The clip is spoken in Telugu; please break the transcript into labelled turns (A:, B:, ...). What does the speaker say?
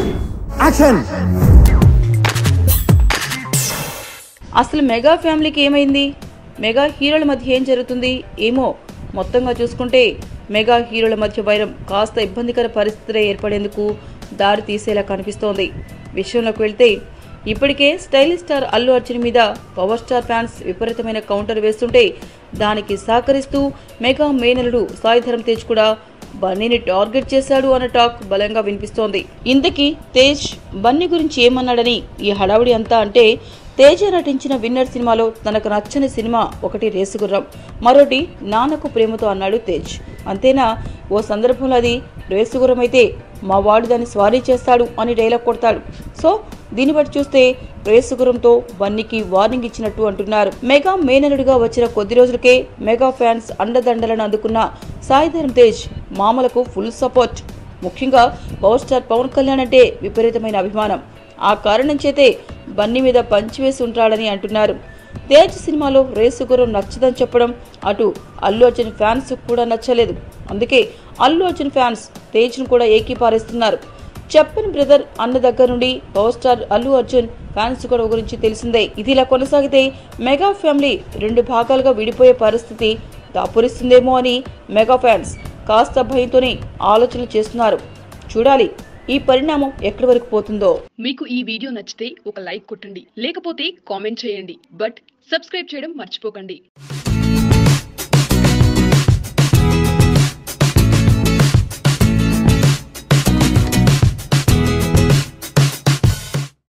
A: యాక్షన్
B: అసలు మెగా ఫ్యామిలీకి ఏమైంది మెగా హీరోల మధ్య ఏం జరుగుతుంది ఏమో మొత్తంగా చూసుకుంటే మెగా హీరోల మధ్య వైరం కాస్త ఇబ్బందికర పరిస్థితులు ఏర్పడేందుకు దారి తీసేలా కనిపిస్తోంది విషయంలోకి వెళ్తే ఇప్పటికే స్టైలిష్ స్టార్ అల్లు అర్జున్ మీద పవర్ స్టార్ ఫ్యాన్స్ విపరీతమైన కౌంటర్ వేస్తుంటే దానికి సహకరిస్తూ మెగా మేనలుడు సాయి ధరమ్ తేజ్ కూడా బన్నీని టార్గెట్ చేశాడు అన్న టాక్ బలంగా వినిపిస్తోంది ఇంతకీ తేజ్ బన్నీ గురించి ఏమన్నాడని ఈ హడావుడి అంతా అంటే తేజ నటించిన విన్నర్ సినిమాలో తనకు నచ్చని సినిమా ఒకటి రేసుగుర్రం మరోటి నాన్నకు ప్రేమతో అన్నాడు తేజ్ అంతేనా ఓ సందర్భంలో అది రేసుగుర్రం అయితే మా వాడు దాన్ని స్వారీ చేస్తాడు అని డైలాగ్ కొడతాడు సో దీన్ని బట్టి చూస్తే రేసుగుర్రంతో బన్నీకి వార్నింగ్ ఇచ్చినట్టు అంటున్నారు మెగా మేనలుడిగా వచ్చిన కొద్ది రోజులకే మెగా ఫ్యాన్స్ అండదండలను అందుకున్న సాయిధరం తేజ్ మామలకు ఫుల్ సపోర్ట్ ముఖ్యంగా పవర్ స్టార్ పవన్ కళ్యాణ్ అంటే విపరీతమైన అభిమానం ఆ కారణం చేతే బన్నీ మీద పంచి వేసి ఉంటాడని అంటున్నారు తేజ్ సినిమాలో రేసు గుర్రం నచ్చదని చెప్పడం అటు అల్లు అర్జున్ ఫ్యాన్స్ కూడా నచ్చలేదు అందుకే అల్లు అర్జున్ ఫ్యాన్స్ తేజ్ను కూడా ఏకీపారేస్తున్నారు చెప్పని బ్రదర్ అన్న దగ్గర నుండి power star Allu Arjun fans కూడా గురించి తెలిసిందే ఇది ఇలా కొనసాగితే మెగా ఫ్యామిలీ రెండు భాగాలుగా విడిపోయే పరిస్థితి దాపురిస్తుందేమో అని మెగా ఫ్యాన్స్ కాస్త భయంతోనే ఆలోచనలు చేస్తున్నారు చూడాలి ఈ పరిణామం ఎక్కడి వరకు పోతుందో
C: మీకు ఈ వీడియో నచ్చితే ఒక లైక్ కొట్టండి లేకపోతే కామెంట్ చేయండి బట్ సబ్స్క్రైబ్ చేయడం మర్చిపోకండి